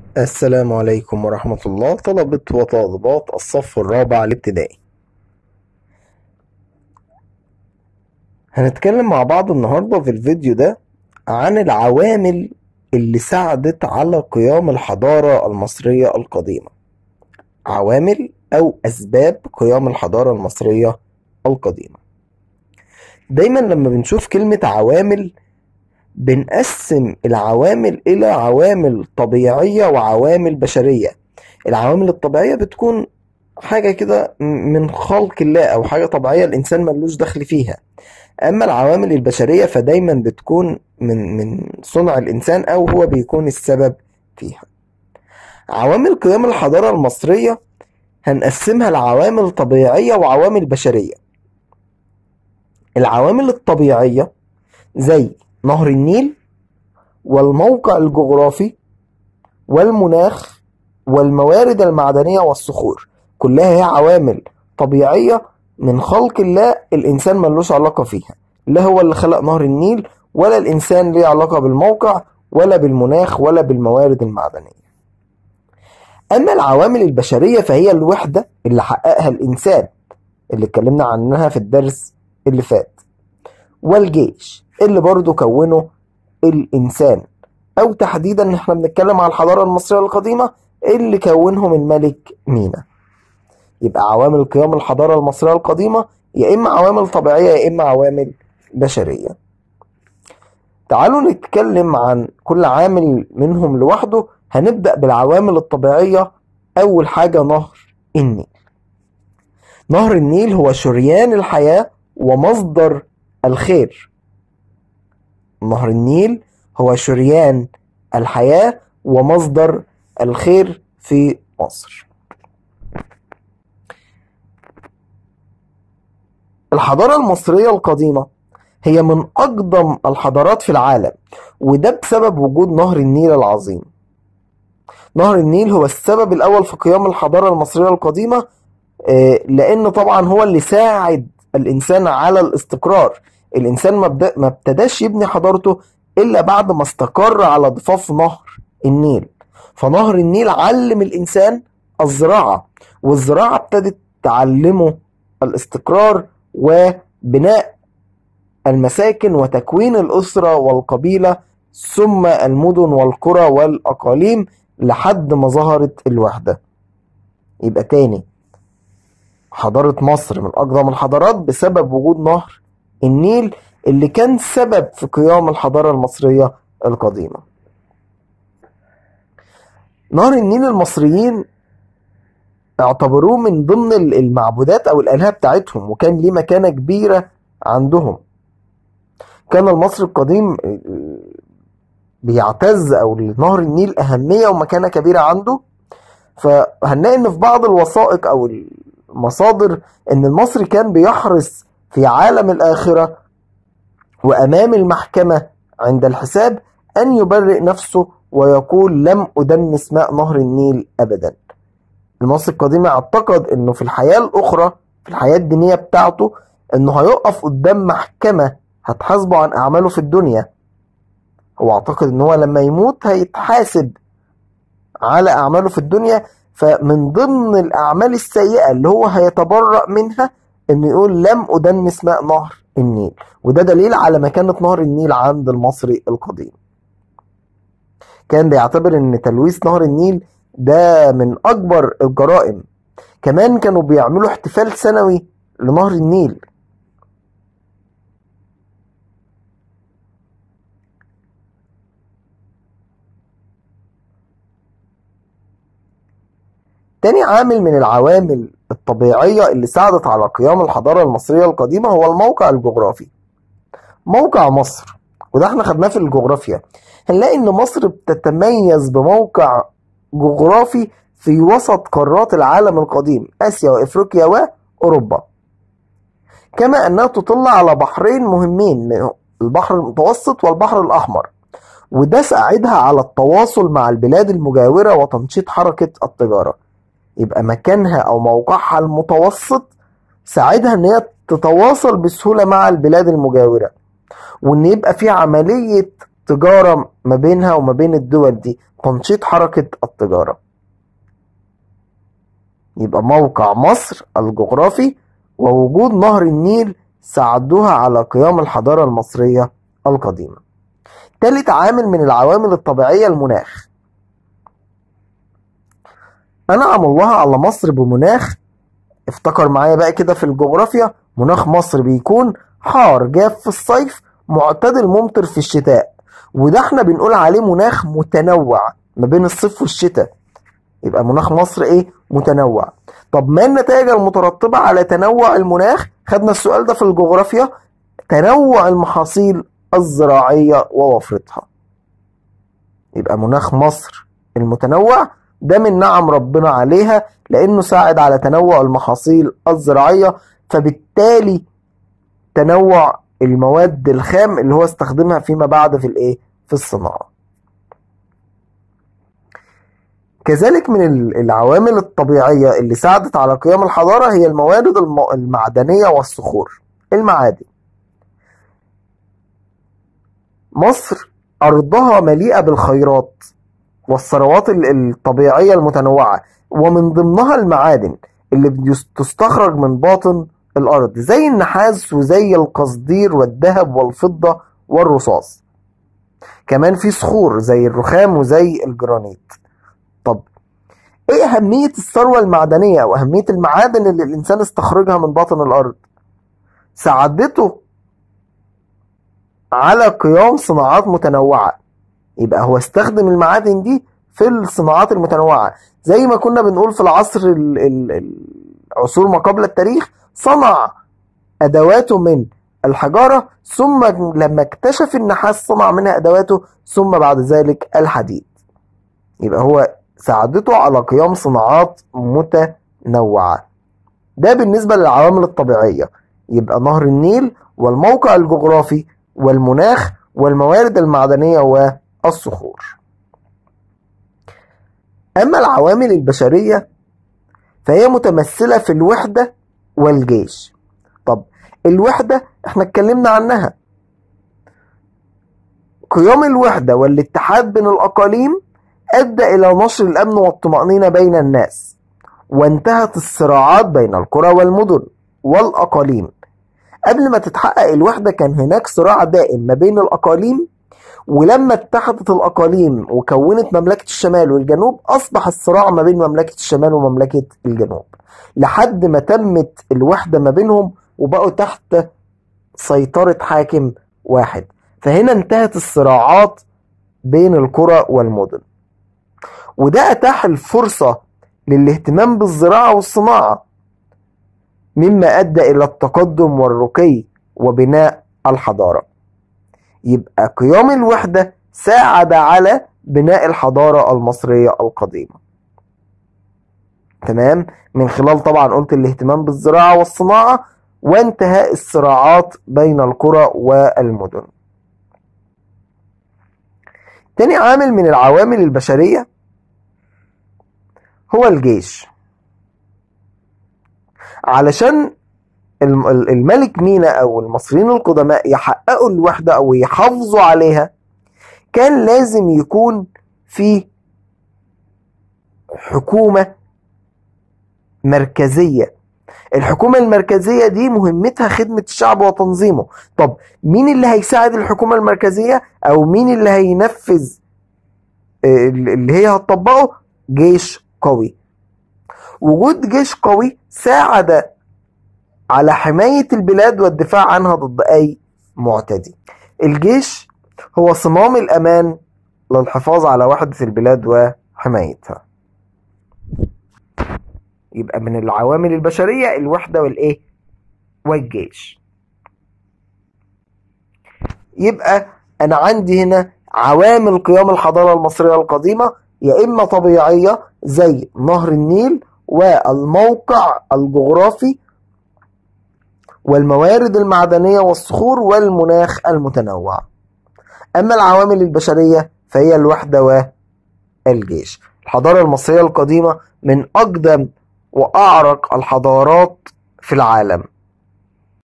السلام عليكم ورحمة الله طلبة وطالبات الصف الرابع الابتدائي هنتكلم مع بعض النهاردة في الفيديو ده عن العوامل اللي ساعدت على قيام الحضارة المصرية القديمة عوامل أو أسباب قيام الحضارة المصرية القديمة دايما لما بنشوف كلمة عوامل بنقسم العوامل إلى عوامل طبيعية وعوامل بشرية العوامل الطبيعية بتكون حاجة كده من خلق الله أو حاجة طبيعية الإنسان ملوش دخل فيها أما العوامل البشرية فدايما بتكون من من صنع الإنسان أو هو بيكون السبب فيها عوامل قيام الحضارة المصرية هنقسمها لعوامل طبيعية وعوامل بشرية العوامل الطبيعية زي نهر النيل والموقع الجغرافي والمناخ والموارد المعدنية والصخور كلها هي عوامل طبيعية من خلق الله الإنسان ملوش علاقة فيها لا هو اللي خلق نهر النيل ولا الإنسان ليه علاقة بالموقع ولا بالمناخ ولا بالموارد المعدنية أما العوامل البشرية فهي الوحدة اللي حققها الإنسان اللي اتكلمنا عنها في الدرس اللي فات والجيش اللي برضه كونه الإنسان أو تحديدا احنا بنتكلم على الحضارة المصرية القديمة اللي كونهم الملك مينا يبقى عوامل قيام الحضارة المصرية القديمة يا إما عوامل طبيعية يا إما عوامل بشرية تعالوا نتكلم عن كل عامل منهم لوحده هنبدأ بالعوامل الطبيعية أول حاجة نهر النيل نهر النيل هو شريان الحياة ومصدر الخير نهر النيل هو شريان الحياة ومصدر الخير في مصر الحضارة المصرية القديمة هي من أقدم الحضارات في العالم وده بسبب وجود نهر النيل العظيم نهر النيل هو السبب الأول في قيام الحضارة المصرية القديمة لأن طبعا هو اللي ساعد الإنسان على الاستقرار الإنسان ما ابتداش يبني حضارته إلا بعد ما استقر على ضفاف نهر النيل فنهر النيل علم الإنسان الزراعة والزراعة ابتدت تعلمه الاستقرار وبناء المساكن وتكوين الأسرة والقبيلة ثم المدن والقرى والأقاليم لحد ما ظهرت الوحدة يبقى تاني حضارة مصر من أقدم الحضارات بسبب وجود نهر النيل اللي كان سبب في قيام الحضارة المصرية القديمة نهر النيل المصريين اعتبروه من ضمن المعبودات أو الآلهة بتاعتهم وكان ليه مكانة كبيرة عندهم كان المصري القديم بيعتز أو لنهر النيل أهمية ومكانة كبيرة عنده فهنلاقي إن في بعض الوثائق أو المصادر إن المصري كان بيحرص في عالم الآخرة وأمام المحكمة عند الحساب أن يبرئ نفسه ويقول لم أدنس ماء نهر النيل أبدا المصري القديم اعتقد أنه في الحياة الأخرى في الحياة الدينية بتاعته أنه هيقف قدام محكمة هتحاسبه عن أعماله في الدنيا هو اعتقد أنه هو لما يموت هيتحاسب على أعماله في الدنيا فمن ضمن الأعمال السيئة اللي هو هيتبرأ منها انه يقول لم ادنس ماء نهر النيل وده دليل على مكانة نهر النيل عند المصري القديم كان بيعتبر ان تلويث نهر النيل ده من اكبر الجرائم كمان كانوا بيعملوا احتفال سنوي لنهر النيل تاني عامل من العوامل الطبيعية اللي ساعدت على قيام الحضارة المصرية القديمة هو الموقع الجغرافي موقع مصر وده احنا خدناه في الجغرافيا هنلاقي ان مصر بتتميز بموقع جغرافي في وسط قارات العالم القديم اسيا وافريقيا واوروبا كما انها تطل على بحرين مهمين البحر المتوسط والبحر الاحمر وده ساعدها على التواصل مع البلاد المجاورة وتنشيط حركة التجارة يبقى مكانها او موقعها المتوسط ساعدها ان هي تتواصل بسهولة مع البلاد المجاورة وان يبقى في عملية تجارة ما بينها وما بين الدول دي تنشيط حركة التجارة يبقى موقع مصر الجغرافي ووجود نهر النيل ساعدوها على قيام الحضارة المصرية القديمة تالت عامل من العوامل الطبيعية المناخ أنعم الله على مصر بمناخ افتكر معايا بقى كده في الجغرافيا مناخ مصر بيكون حار جاف في الصيف معتدل ممطر في الشتاء وده احنا بنقول عليه مناخ متنوع ما بين الصيف والشتاء يبقى مناخ مصر ايه متنوع طب ما النتائج المترتبة على تنوع المناخ خدنا السؤال ده في الجغرافيا تنوع المحاصيل الزراعية ووفرتها يبقى مناخ مصر المتنوع ده من نعم ربنا عليها لأنه ساعد على تنوع المحاصيل الزراعية فبالتالي تنوع المواد الخام اللي هو استخدمها فيما بعد في الايه في الصناعة كذلك من العوامل الطبيعية اللي ساعدت على قيام الحضارة هي الموارد المعدنية والصخور المعادن مصر أرضها مليئة بالخيرات والثروات الطبيعية المتنوعة ومن ضمنها المعادن اللي تستخرج من باطن الأرض زي النحاس وزي القصدير والذهب والفضة والرصاص كمان في صخور زي الرخام وزي الجرانيت طب ايه أهمية الثروة المعدنية أو أهمية المعادن اللي الإنسان استخرجها من باطن الأرض ساعدته على قيام صناعات متنوعة يبقى هو استخدم المعادن دي في الصناعات المتنوعة زي ما كنا بنقول في العصر العصور ما قبل التاريخ صنع أدواته من الحجارة ثم لما اكتشف النحاس صنع منها أدواته ثم بعد ذلك الحديد يبقى هو ساعدته على قيام صناعات متنوعة ده بالنسبة للعوامل الطبيعية يبقى نهر النيل والموقع الجغرافي والمناخ والموارد المعدنية والصخور أما العوامل البشرية فهي متمثلة في الوحدة والجيش طب الوحدة احنا اتكلمنا عنها قيام الوحدة والاتحاد بين الأقاليم أدى إلى نشر الأمن والطمأنينة بين الناس وانتهت الصراعات بين القرى والمدن والأقاليم قبل ما تتحقق الوحدة كان هناك صراع دائم ما بين الأقاليم ولما اتحدت الأقاليم وكونت مملكة الشمال والجنوب أصبح الصراع ما بين مملكة الشمال ومملكة الجنوب لحد ما تمت الوحدة ما بينهم وبقوا تحت سيطرة حاكم واحد فهنا انتهت الصراعات بين القرى والمدن وده أتاح الفرصة للاهتمام بالزراعة والصناعة مما أدى إلى التقدم والرقي وبناء الحضارة يبقى قيام الوحدة ساعد على بناء الحضارة المصرية القديمة تمام من خلال طبعا قلت الاهتمام بالزراعة والصناعة وانتهاء الصراعات بين القرى والمدن تاني عامل من العوامل البشرية هو الجيش علشان الملك مينا او المصريين القدماء يحققوا الوحدة او يحافظوا عليها كان لازم يكون في حكومة مركزية الحكومة المركزية دي مهمتها خدمة الشعب وتنظيمه طب مين اللي هيساعد الحكومة المركزية او مين اللي هينفذ اللي هي هتطبقه جيش قوي وجود جيش قوي ساعد على حماية البلاد والدفاع عنها ضد أي معتدي الجيش هو صمام الأمان للحفاظ على وحدة البلاد وحمايتها يبقى من العوامل البشرية الوحدة والإيه والجيش يبقى أنا عندي هنا عوامل قيام الحضارة المصرية القديمة يا إما طبيعية زي نهر النيل والموقع الجغرافي والموارد المعدنية والصخور والمناخ المتنوع أما العوامل البشرية فهي الوحدة والجيش الحضارة المصرية القديمة من أقدم وأعرق الحضارات في العالم